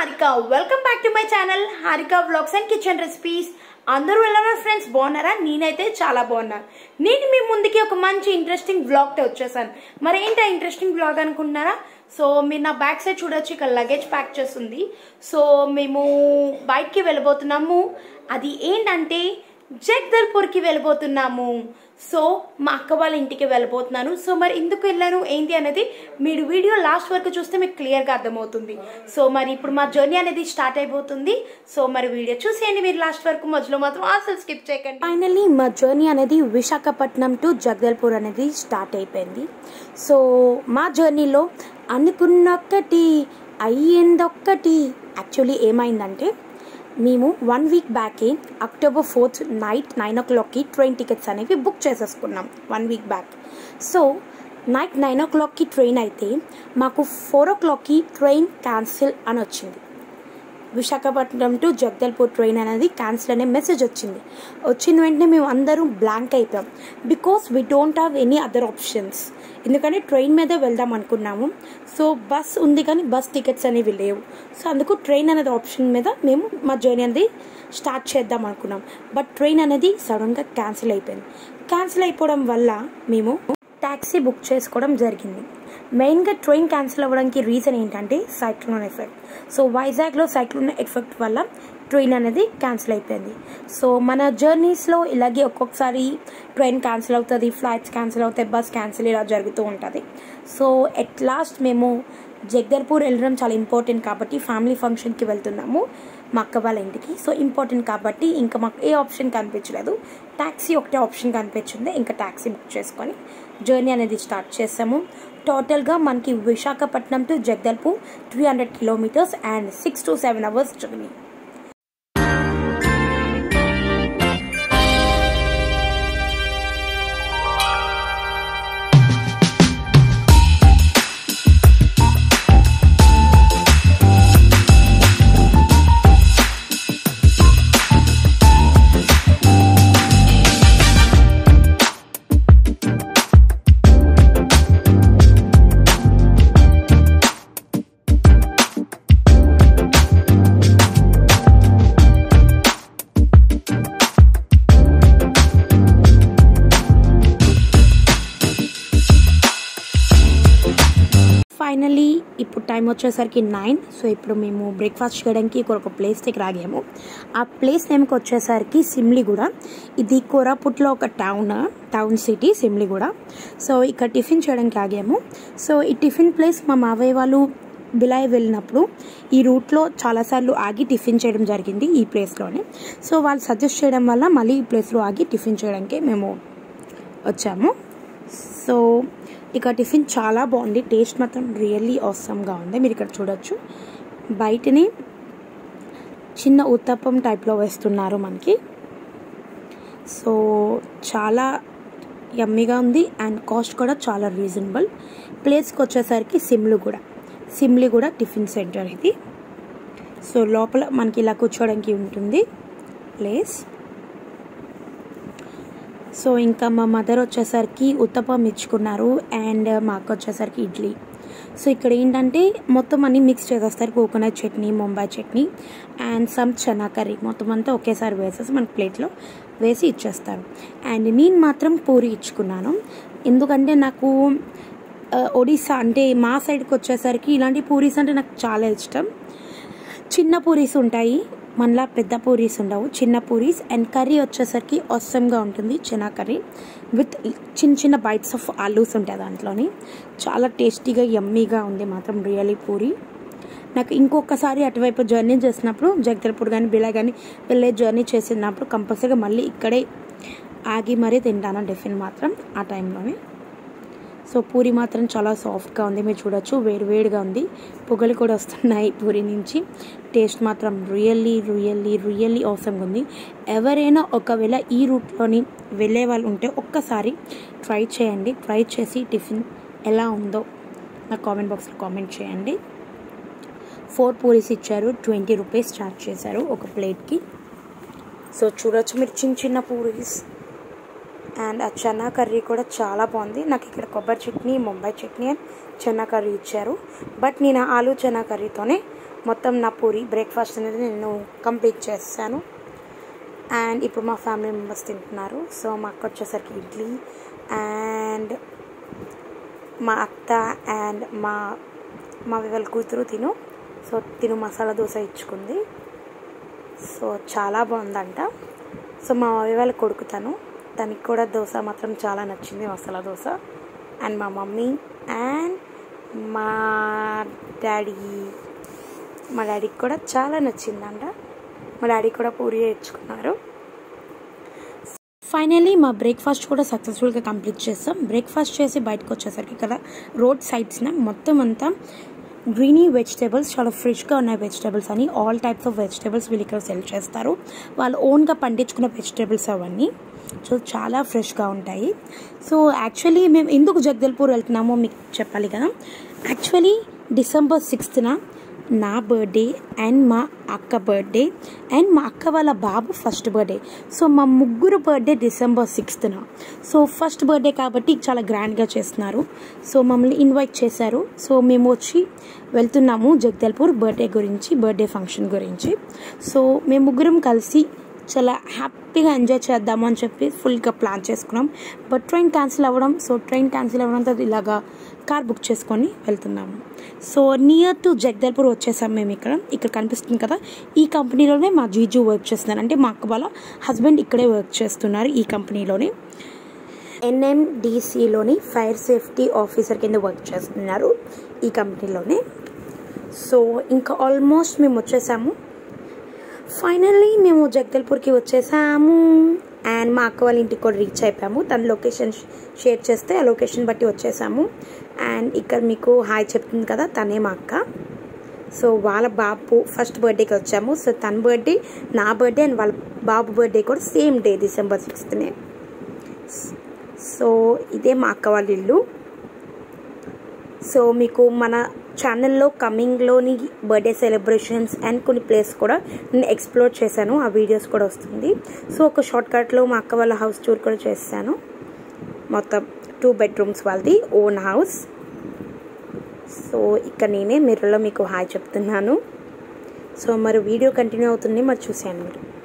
Harika welcome back to my channel Harika vlogs and kitchen recipes అందరూ ఎలా ఉన్నారు ఫ్రెండ్స్ బాగున్నారా నేనైతే చాలా బాగున్నాను నేను మీ ముందుకి ఒక మంచి ఇంట్రెస్టింగ్ వ్లాగ్తో వచ్చేసాను మరి ఏంటి ఆ ఇంట్రెస్టింగ్ వ్లాగ్ అనుకుంటున్నారా సో మీరు నా బ్యాక్ సైడ్ చూడొచ్చు ఇక్కడ లగేజ్ ప్యాక్ చేస్తుంది సో మేము బయటికి వెళ్ళబోతున్నాము అది ఏంటంటే జగదల్పూర్కి వెళ్ళబోతున్నాము సో మా అక్క వాళ్ళ ఇంటికి వెళ్ళబోతున్నాను సో మరి ఎందుకు వెళ్ళాను ఏంటి అనేది మీరు వీడియో లాస్ట్ వరకు చూస్తే మీకు క్లియర్గా అర్థమవుతుంది సో మరి ఇప్పుడు మా జర్నీ అనేది స్టార్ట్ అయిపోతుంది సో మరి వీడియో చూసేయండి మీరు లాస్ట్ వరకు మధ్యలో మాత్రం అసలు స్కిప్ చేయకండి ఫైనల్లీ మా జర్నీ అనేది విశాఖపట్నం టు జగదల్పూర్ అనేది స్టార్ట్ అయిపోయింది సో మా జర్నీలో అనుకున్నొక్కటి అయ్యిందొక్కటి యాక్చువల్లీ ఏమైందంటే మేము వన్ వీక్ బ్యాకే అక్టోబర్ ఫోర్త్ నైట్ నైన్ ఓ క్లాక్కి ట్రైన్ టికెట్స్ అనేవి బుక్ చేసేసుకున్నాం one week back so night nine ఓ క్లాక్కి ట్రైన్ అయితే మాకు ఫోర్ ఓ క్లాక్కి ట్రైన్ క్యాన్సిల్ అని వచ్చింది విశాఖపట్నం టు జగదల్పూర్ ట్రైన్ అనేది క్యాన్సిల్ అనే మెసేజ్ వచ్చింది వచ్చిన వెంటనే మేము అందరూ బ్లాంక్ అయిపోయాం because we don't have any other options ఎందుకంటే ట్రైన్ మీదే వెళ్దాం అనుకున్నాము సో బస్ ఉంది కానీ బస్ టికెట్స్ అనేవి లేవు సో అందుకు ట్రైన్ అనేది ఆప్షన్ మీద మేము మా జర్నీ అనేది స్టార్ట్ చేద్దాం అనుకున్నాం బట్ ట్రైన్ అనేది సడన్గా క్యాన్సిల్ అయిపోయింది క్యాన్సిల్ అయిపోవడం వల్ల మేము ట్యాక్సీ బుక్ చేసుకోవడం జరిగింది మెయిన్గా ట్రైన్ క్యాన్సిల్ అవ్వడానికి రీజన్ ఏంటంటే సైక్లోన్ ఎఫెక్ట్ సో వైజాగ్లో సైక్లోన్ ఎఫెక్ట్ వల్ల ట్రైన్ అనేది క్యాన్సిల్ అయిపోయింది సో మన జర్నీస్లో ఇలాగే ఒక్కొక్కసారి ట్రైన్ క్యాన్సిల్ అవుతుంది ఫ్లైట్స్ క్యాన్సిల్ అవుతాయి బస్ క్యాన్సిల్ ఇలా జరుగుతూ ఉంటుంది సో ఎట్ లాస్ట్ మేము జగదల్పూర్ వెళ్ళడం చాలా ఇంపార్టెంట్ కాబట్టి ఫ్యామిలీ ఫంక్షన్కి వెళ్తున్నాము మా అక్క వాళ్ళ ఇంటికి సో ఇంపార్టెంట్ కాబట్టి ఇంకా మాకు ఏ ఆప్షన్ కనిపించలేదు ట్యాక్సీ ఒకటే ఆప్షన్ కనిపించింది ఇంకా ట్యాక్సీ బుక్ చేసుకొని జర్నీ అనేది స్టార్ట్ చేసాము టోటల్గా మనకి Visakhapatnam to Jagdalpur three hundred kilometres and six to seven hours journey finally ఇప్పుడు టైం వచ్చేసరికి నైన్ సో ఇప్పుడు మేము బ్రేక్ఫాస్ట్ చేయడానికి ఇక్కడ ఒక ప్లేస్ దగ్గర ఆగాము ఆ ప్లేస్ నేమ్కి వచ్చేసరికి సిమ్లిగూడ ఇది కోరాపుట్లో ఒక town town city Semiliguda so ఇక్కడ టిఫిన్ చేయడానికి ఆగాము సో ఈ టిఫిన్ ప్లేస్ మా మావయ్య వాళ్ళు బిలాయ్ వెళ్ళినప్పుడు ఈ రూట్లో చాలాసార్లు ఆగి టిఫిన్ చేయడం జరిగింది ఈ ప్లేస్లోనే సో వాళ్ళు సజెస్ట్ చేయడం వల్ల మళ్ళీ ఈ ప్లేస్లో ఆగి టిఫిన్ చేయడానికి మేము వచ్చాము సో ఇక టిఫిన్ చాలా బాగుంది టేస్ట్ మాత్రం రియల్లీ అవసరంగా ఉంది మీరు ఇక్కడ చూడొచ్చు బయటని చిన్న ఉత్తప్పం టైప్లో వేస్తున్నారు మనకి సో చాలా యమ్మీగా ఉంది అండ్ కాస్ట్ కూడా చాలా రీజనబుల్ ప్లేస్కి వచ్చేసరికి సిమ్లు కూడా సిమ్లీ కూడా టిఫిన్ సెంటర్ ఇది సో లోపల మనకి ఇలా కూర్చోవడానికి ఉంటుంది ప్లేస్ సో ఇంకా మా మదర్ వచ్చేసరికి ఉత్తపం ఇచ్చుకున్నారు అండ్ మా అక్క వచ్చేసరికి ఇడ్లీ సో ఇక్కడ ఏంటంటే మొత్తం అన్ని మిక్స్ చేసేస్తారు coconut chutney Mumbai chutney and some chana curry మొత్తం అంతా ఒకేసారి వేసేసి మన ప్లేట్లో వేసి ఇచ్చేస్తారు అండ్ నేను మాత్రం పూరి ఇచ్చుకున్నాను ఎందుకంటే నాకు ఒడిస్సా అంటే మా సైడ్కి వచ్చేసరికి ఇలాంటి పూరీస్ అంటే నాకు చాలా ఇష్టం చిన్న పూరీస్ ఉంటాయి మనలా పెద్ద పూరీస్ ఉండవు చిన్న పూరీస్ అండ్ కర్రీ వచ్చేసరికి అవసరంగా ఉంటుంది చిన్న కర్రీ విత్ చిన్న చిన్న బైట్స్ ఆఫ్ ఆలూస్ ఉంటాయి దాంట్లోని చాలా టేస్టీగా యమ్మీగా ఉంది మాత్రం రియలీ పూరి నాకు ఇంకొకసారి అటువైపు జర్నీ చేసినప్పుడు జగదల్పూర్ కానీ బిలా కానీ వెళ్ళే జర్నీ చేసినప్పుడు కంపల్సరీగా మళ్ళీ ఇక్కడే ఆగి మరీ తింటాను టిఫిన్ మాత్రం ఆ టైంలోనే సో పూరి మాత్రం చాలా సాఫ్ట్గా ఉంది మీరు చూడొచ్చు వేడివేడిగా ఉంది పొగలు కూడా వస్తున్నాయి పూరి నుంచి టేస్ట్ మాత్రం రియల్లీ రియల్లీ రియల్లీ అవసరంగా ఉంది ఎవరైనా ఒకవేళ ఈ రూట్లోని వెళ్ళే వాళ్ళు ఉంటే ఒక్కసారి ట్రై చేయండి ట్రై చేసి టిఫిన్ ఎలా ఉందో నా కామెంట్ బాక్స్లో కామెంట్ చేయండి ఫోర్ పూరీస్ ఇచ్చారు ట్వంటీ రూపీస్ ఛార్జ్ చేశారు ఒక ప్లేట్కి సో చూడొచ్చు మీరు చిన్న చిన్న పూరీస్ అండ్ ఆ చన్నా కర్రీ కూడా చాలా బాగుంది నాకు ఇక్కడ కొబ్బరి చట్నీ ముంబై చట్నీ అండ్ చన్నా కర్రీ ఇచ్చారు బట్ నేను ఆలు చన్నా కర్రీతోనే మొత్తం నా పూరి బ్రేక్ఫాస్ట్ అనేది నేను కంప్లీట్ చేస్తాను అండ్ ఇప్పుడు మా ఫ్యామిలీ మెంబర్స్ తింటున్నారు సో మా అక్క వచ్చేసరికి ఇడ్లీ అండ్ మా అత్త అండ్ మా మా వాళ్ళ కూతురు తిను సో తిను మసాలా దోశ ఇచ్చుకుంది సో చాలా బాగుందంట సో మా వాళ్ళ కొడుకు తను తనకి కూడా దోశ మాత్రం చాలా నచ్చింది మసాలా దోశ అండ్ మా మమ్మీ అండ్ మా డాడీ మా డాడీకి కూడా చాలా నచ్చిందంట మా డాడీ కూడా పూరి ఇచ్చుకున్నారు ఫైనలీ మా బ్రేక్ఫాస్ట్ కూడా సక్సెస్ఫుల్గా కంప్లీట్ చేస్తాం బ్రేక్ఫాస్ట్ చేసి బయటకు వచ్చేసరికి కదా రోడ్ సైడ్స్న మొత్తం అంతా గ్రీనీ వెజిటేబుల్స్ చాలా ఫ్రెష్గా ఉన్నాయి వెజిటేబుల్స్ అని ఆల్ టైప్స్ ఆఫ్ వెజిటేబుల్స్ వీళ్ళు ఇక్కడ సెల్ చేస్తారు వాళ్ళు ఓన్గా పండించుకున్న వెజిటేబుల్స్ అవన్నీ సో చాలా ఫ్రెష్గా ఉంటాయి సో యాక్చువల్లీ మేము ఎందుకు జగదల్పూర్ వెళ్తున్నామో మీకు చెప్పాలి కదా యాక్చువల్లీ డిసెంబర్ సిక్స్త్న నా బర్త్డే అండ్ మా అక్క బర్త్డే అండ్ మా అక్క వాళ్ళ బాబు ఫస్ట్ బర్త్డే సో మా ముగ్గురు బర్త్డే డిసెంబర్ సిక్స్త్న సో ఫస్ట్ బర్త్డే కాబట్టి చాలా గ్రాండ్గా చేస్తున్నారు సో మమ్మల్ని ఇన్వైట్ చేశారు సో మేము వచ్చి వెళ్తున్నాము జగదల్పూర్ బర్త్డే గురించి బర్త్డే ఫంక్షన్ గురించి సో మేము ముగ్గురం కలిసి చాలా హ్యాపీగా ఎంజాయ్ చేద్దాము అని చెప్పి ఫుల్గా ప్లాన్ చేసుకున్నాం బట్ ట్రైన్ క్యాన్సిల్ అవ్వడం సో ట్రైన్ క్యాన్సిల్ అవ్వడంతో ఇలాగా కార్ బుక్ చేసుకొని వెళ్తున్నాము సో నియర్ టు జగదల్పూర్ వచ్చేసాం మేము ఇక్కడ ఇక్కడ కనిపిస్తుంది కదా ఈ కంపెనీలోనే మా జీజు వర్క్ చేస్తున్నారు అంటే మా అక్క వాళ్ళ హస్బెండ్ ఇక్కడే వర్క్ చేస్తున్నారు ఈ కంపెనీలోనే ఎన్ఎండిసిలోని ఫైర్ సేఫ్టీ ఆఫీసర్ కింద వర్క్ చేస్తున్నారు ఈ కంపెనీలోనే సో ఇంకా ఆల్మోస్ట్ మేము వచ్చేసాము ఫైనల్లీ మేము జగదల్పూర్కి వచ్చేసాము అండ్ మా అక్క వాళ్ళ ఇంటికి కూడా రీచ్ అయిపోయాము తన లొకేషన్ షేర్ చేస్తే ఆ లొకేషన్ బట్టి వచ్చేసాము అండ్ ఇక్కడ మీకు హాయ్ చెప్తుంది కదా తనే మా అక్క సో వాళ్ళ బాబు ఫస్ట్ బర్త్డేకి వచ్చాము సో తన బర్త్డే నా బర్త్డే అండ్ వాళ్ళ బాబు బర్త్డే కూడా సేమ్ డే డిసెంబర్ సిక్స్త్నే సో ఇదే మా అక్క వాళ్ళ ఇల్లు సో మీకు మన ఛానల్లో కమింగ్లోని బర్త్డే సెలబ్రేషన్స్ అండ్ కొన్ని ప్లేస్ కూడా నేను ఎక్స్ప్లోర్ చేశాను ఆ వీడియోస్ కూడా వస్తుంది సో ఒక షార్ట్ కట్లో మా అక్క వాళ్ళ హౌస్ టూర్ కూడా చేశాను మొత్తం టూ బెడ్రూమ్స్ వాళ్ళది ఓన్ హౌస్ సో ఇక్కడ నేనే మిర్రర్లో మీకు హాయ్ చెప్తున్నాను సో మరి వీడియో కంటిన్యూ అవుతుంది మరి చూసాను మీరు